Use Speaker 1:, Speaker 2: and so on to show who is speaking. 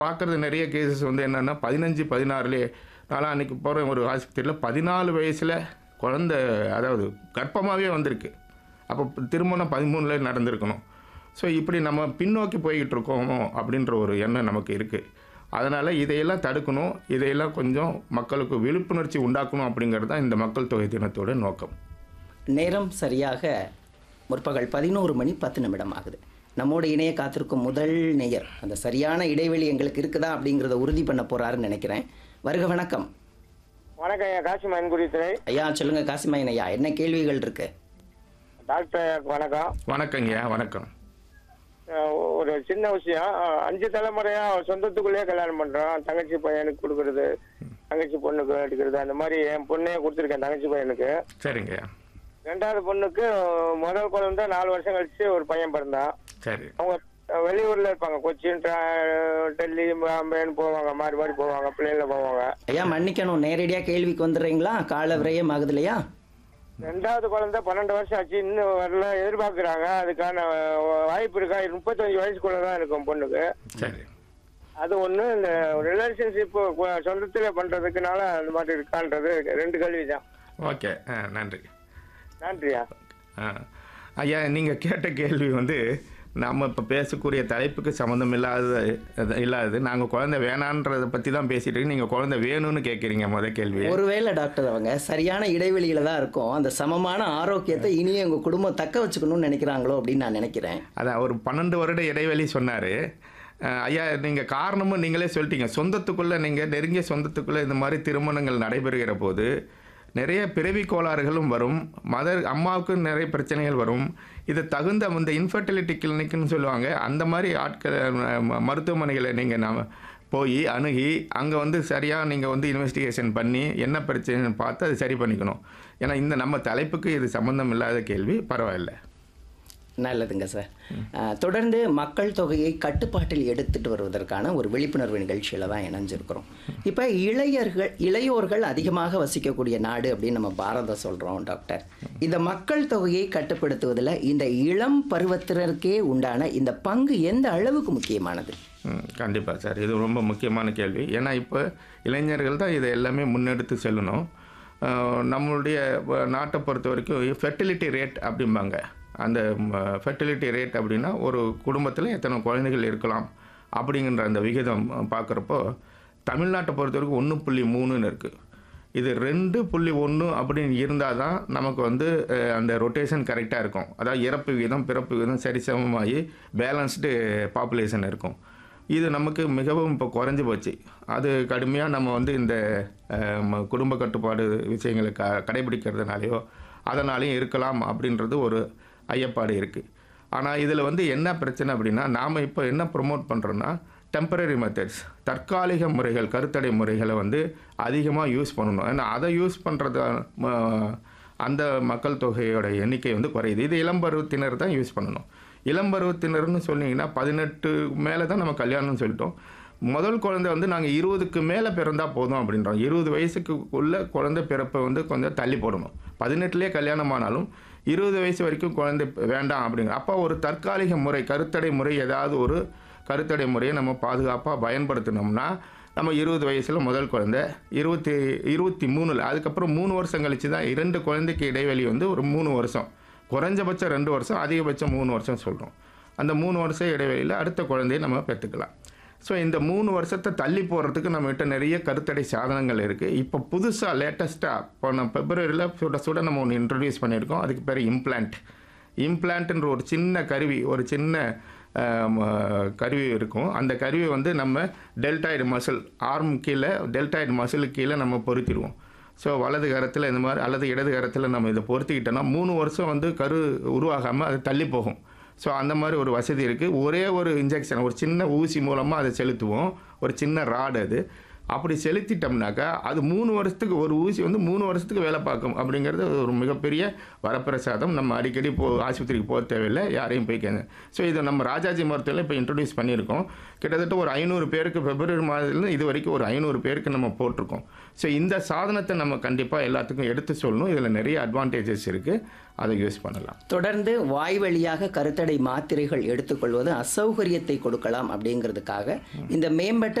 Speaker 1: பார்க்குறது நிறைய கேசஸ் வந்து என்னென்னா பதினஞ்சு பதினாறுலேயே நான்லாம் அன்றைக்கி போகிற ஒரு ஆஸ்பத்திரியில் பதினாலு வயசில் குழந்த அதாவது கர்ப்பமாகவே வந்திருக்கு அப்போ திருமணம் பதிமூணில் நடந்திருக்கணும் ஸோ இப்படி நம்ம பின்னோக்கி போய்கிட்டு இருக்கோமோ அப்படின்ற ஒரு எண்ணம் நமக்கு இருக்குது அதனால் இதையெல்லாம் தடுக்கணும் இதையெல்லாம் கொஞ்சம் மக்களுக்கு விழிப்புணர்ச்சி உண்டாக்கணும் அப்படிங்கிறது தான் இந்த மக்கள் தொகை தினத்தோட நோக்கம்
Speaker 2: நேரம் சரியாக முற்பகல் பதினோரு மணி பத்து நிமிடம் ஆகுது நம்மோடு இணைய காத்திருக்கும் முதல் நேயர் அந்த சரியான இடைவெளி எங்களுக்கு இருக்குதா அப்படிங்கிறத உறுதி பண்ண போறாருன்னு நினைக்கிறேன் வருக வணக்கம்
Speaker 3: வணக்கம் ஐயா காசி மயன்குடித்துறை
Speaker 2: ஐயா சொல்லுங்க காசிமாயன் ஐயா என்ன கேள்விகள் இருக்கு
Speaker 3: டாக்டர் வணக்கம்
Speaker 1: வணக்கங்கய்யா வணக்கம்
Speaker 3: அஹ் ஒரு சின்ன விஷயம் அஹ் அஞ்சு தலைமுறையா சொந்தத்துக்குள்ளேயே கல்யாணம் பண்றோம் தங்கச்சி பையனுக்கு கொடுக்கறது தங்கச்சி பொண்ணுக்கு எடுக்கிறது அந்த மாதிரி என் பொண்ணையே கொடுத்துருக்கேன் தங்கச்சி பையனுக்கு
Speaker 1: சரிங்கய்யா
Speaker 3: ரெண்டாவது பொண்ணுக்கு முதல் குழந்தை நாலு வருஷம் கழிச்சு ஒரு பையன் பிறந்தான்
Speaker 1: சரி
Speaker 3: அவங்க அஹ் வெளியூர்ல இருப்பாங்க கொச்சின் டா- டெல்லி பாம்பேன்னு போவாங்க மாறி மாறி போவாங்க பிள்ளைங்கள போவாங்க
Speaker 2: ஐயா மன்னிக்கணும் நேரடியாக கேள்விக்கு வந்துடுறீங்களா கால விரயம் ஆகுது இல்லையா
Speaker 3: ரெண்டாவது குழந்தை பன்னெண்டு வருஷம் ஆச்சு இன்னும் வரல எதிர்பார்க்கறாங்க அதுக்கான அஹ், வாய்ப்பு இருக்கா முப்பத்தஞ்சு வயசுக்குள்ள தான் இருக்கும் பொண்ணுக்கு
Speaker 1: சரி
Speaker 3: அது ஒண்ணு இந்த ரிலேஷன்ஷிப் சொந்தத்துல பண்றதுக்குனால அந்த மாதிரி இருக்கான்றது ரெண்டு கேள்வி தான்
Speaker 1: ஓகே ஆ நன்றி
Speaker 3: நன்றியா
Speaker 1: ஆ ஐயா நீங்கள் கேட்ட கேள்வி வந்து நம்ம இப்போ பேசக்கூடிய தலைப்புக்கு சம்மந்தம் இல்லாத அது இல்லாதது நாங்கள் குழந்தை வேணான்றதை பற்றி தான் பேசிட்டு இருக்கோம் நீங்கள் குழந்தை வேணும்னு கேட்குறீங்க முதல் கேள்வி
Speaker 2: ஒருவேளை டாக்டர் அவங்க சரியான இடைவெளியில தான் இருக்கும் அந்த சமமான ஆரோக்கியத்தை இனியும் உங்க குடும்பம் தக்க வச்சுக்கணும்னு நினைக்கிறாங்களோ அப்படின்னு நான் நினைக்கிறேன்
Speaker 1: அதான் ஒரு பன்னெண்டு வருட இடைவெளி சொன்னார் ஐயா நீங்கள் காரணமும் நீங்களே சொல்லிட்டீங்க சொந்தத்துக்குள்ளே நீங்கள் நெருங்கிய சொந்தத்துக்குள்ளே இந்த மாதிரி திருமணங்கள் நடைபெறுகிற போது நிறைய பிறவி கோளாறுகளும் வரும் மதர் அம்மாவுக்கும் நிறைய பிரச்சனைகள் வரும் இது தகுந்த அந்த இன்ஃபர்டிலிட்டி கிளினிக்னு சொல்லுவாங்க அந்த மாதிரி ஆட்கள் ம- மருத்துவமனைகளை நீங்கள் நாம போய் அணுகி அங்கே வந்து சரியாக நீங்கள் வந்து இன்வெஸ்டிகேஷன் பண்ணி என்ன பிரச்சனைன்னு பார்த்து அதை சரி பண்ணிக்கணும் ஏன்னா இந்த நம்ம தலைப்புக்கு இது சம்மந்தம் இல்லாத கேள்வி பரவாயில்லை
Speaker 2: நல்லதுங்க சார் அஹ், தொடர்ந்து மக்கள் தொகையை கட்டுப்பாட்டில் எடுத்துட்டு வருவதற்கான ஒரு விழிப்புணர்வு நிகழ்ச்சியில தான் இணைஞ்சிருக்கிறோம் இப்போ இளையர்கள் இளையோர்கள் அதிகமாக வசிக்கக்கூடிய நாடு அப்படின்னு நம்ம பாரதம் சொல்றோம் டாக்டர் இந்த மக்கள் தொகையை கட்டுப்படுத்துவதில் இந்த இளம் பருவத்தினருக்கே உண்டான இந்த பங்கு எந்த அளவுக்கு முக்கியமானது
Speaker 1: ம் கண்டிப்பாக சார் இது ரொம்ப முக்கியமான கேள்வி ஏன்னா இப்போ இளைஞர்கள் தான் இதை எல்லாமே முன்னெடுத்து செல்லணும் அஹ் நம்மளுடைய வ- நாட்டை பொறுத்த வரைக்கும் ஃபெர்டிலிட்டி ரேட் அப்படிம்பாங்க அந்த ஃபெர்டிலிட்டி ரேட் அப்படின்னா ஒரு குடும்பத்தில் எத்தனை குழந்தைகள் இருக்கலாம் அப்படிங்கிற அந்த விகிதம் பார்க்குறப்போ தமிழ்நாட்டை பொறுத்த வரைக்கும் ஒன்று புள்ளி மூணுன்னு இருக்குது இது ரெண்டு புள்ளி ஒன்று அப்படின்னு இருந்தால் தான் நமக்கு வந்து அஹ், அந்த ரொட்டேஷன் கரெக்டாக இருக்கும் அதாவது இறப்பு விகிதம் பிறப்பு விகிதம் சரிசமமாகி பேலன்ஸ்டு பாப்புலேஷன் இருக்கும் இது நமக்கு மிகவும் இப்போ குறைஞ்சி போச்சு அது கடுமையாக நம்ம வந்து இந்த அஹ், ம- குடும்ப கட்டுப்பாடு விஷயங்களை க கடைபிடிக்கிறதுனாலையோ அதனாலையும் இருக்கலாம் அப்படின்றது ஒரு ஐயப்பாடு இருக்குது ஆனால் இதில் வந்து என்ன பிரச்சனை அப்படின்னா நாம் இப்போ என்ன ப்ரொமோட் பண்ணுறோன்னா டெம்பரரி மெத்தட்ஸ் தற்காலிக முறைகள் கருத்தடை முறைகளை வந்து அதிகமாக யூஸ் பண்ணணும் ஏன்னா அதை யூஸ் பண்ணுறது அந்த மக்கள் தொகையோட எண்ணிக்கை வந்து குறையுது இது இளம்பருவத்தினர் தான் யூஸ் பண்ணணும் இளம்பருவத்தினர்னு சொன்னீங்கன்னா பதினெட்டு மேலே தான் நம்ம கல்யாணம்னு சொல்லிட்டோம் முதல் குழந்தை வந்து நாங்கள் இருபதுக்கு மேலே பிறந்தா போதும் அப்படின்றோம் இருபது வயசுக்கு உள்ள குழந்தை பிறப்பை வந்து கொஞ்சம் தள்ளி போடணும் பதினெட்டுலேயே கல்யாணம் ஆனாலும் இருபது வயசு வரைக்கும் குழந்தை வேண்டாம் அப்படிங்கிற அப்போ ஒரு தற்காலிக முறை கருத்தடை முறை ஏதாவது ஒரு கருத்தடை முறையை நம்ம பாதுகாப்பாக பயன்படுத்தினோம்னா நம்ம இருபது வயசில் முதல் குழந்தை இருபத்தி இருபத்தி மூணில் அதுக்கப்புறம் மூணு வருஷம் கழிச்சு தான் இரண்டு குழந்தைக்கு இடைவெளி வந்து ஒரு மூணு வருஷம் குறைஞ்சபட்சம் ரெண்டு வருஷம் அதிகபட்சம் மூணு வருஷம் சொல்கிறோம் அந்த மூணு வருஷம் இடைவெளியில் அடுத்த குழந்தையை நம்ம பெற்றுக்கலாம் ஸோ இந்த மூணு வருஷத்தை தள்ளி போகிறதுக்கு நம்மகிட்ட நிறைய கருத்தடை சாதனங்கள் இருக்குது இப்போ புதுசாக லேட்டஸ்ட்டாக போன பிப்ரவரியில் சுட சுட நம்ம ஒன்று இன்ட்ரடியூஸ் பண்ணியிருக்கோம் அதுக்கு பேர் இம்ப்ளான்ட் இம்ப்ளான்ட்ன்ற ஒரு சின்ன கருவி ஒரு சின்ன ஆம், கருவி இருக்கும் அந்த கருவி வந்து நம்ம டெல்டாய்டு மசில் ஆர்ம் கீழே டெல்டாய்டு மசிலுக்கு கீழே நம்ம பொருத்திடுவோம் ஸோ வலது கரத்தில் இந்த மாதிரி அல்லது இடது கரத்தில் நம்ம இதை பொருத்திக்கிட்டோம்னா மூணு வருஷம் வந்து கரு உருவாகாமல் அது தள்ளி போகும் ஸோ அந்த மாதிரி ஒரு வசதி இருக்குது ஒரே ஒரு இன்ஜெக்ஷன் ஒரு சின்ன ஊசி மூலமாக அதை செலுத்துவோம் ஒரு சின்ன ராடு அது அப்படி செலுத்திட்டோம்னாக்கா அது மூணு வருஷத்துக்கு ஒரு ஊசி வந்து மூணு வருஷத்துக்கு வேலை பார்க்கும் அப்படிங்கிறது ஒரு மிகப்பெரிய வரப்பிரசாதம் நம்ம அடிக்கடி போ ஆஸ்பத்திரிக்கு போக தேவையில்லை யாரையும் போய் கேங்க ஸோ இதை நம்ம ராஜாஜி மருத்துவத்தில் இப்போ இன்ட்ரடியூஸ் பண்ணியிருக்கோம் கிட்டத்தட்ட ஒரு ஐநூறு பேருக்கு பிப்ரவரி மாதத்துலேருந்து இது வரைக்கும் ஒரு ஐநூறு பேருக்கு நம்ம போட்டிருக்கோம் ஸோ இந்த சாதனத்தை நம்ம கண்டிப்பாக எல்லாத்துக்கும் எடுத்து சொல்லணும் இதில் நிறைய அட்வான்டேஜஸ் இருக்குது அதை யூஸ் பண்ணலாம்
Speaker 2: தொடர்ந்து வாய் வழியாக கருத்தடை மாத்திரைகள் எடுத்துக்கொள்வது அசௌகரியத்தை கொடுக்கலாம் அப்படிங்கிறதுக்காக இந்த மேம்பட்ட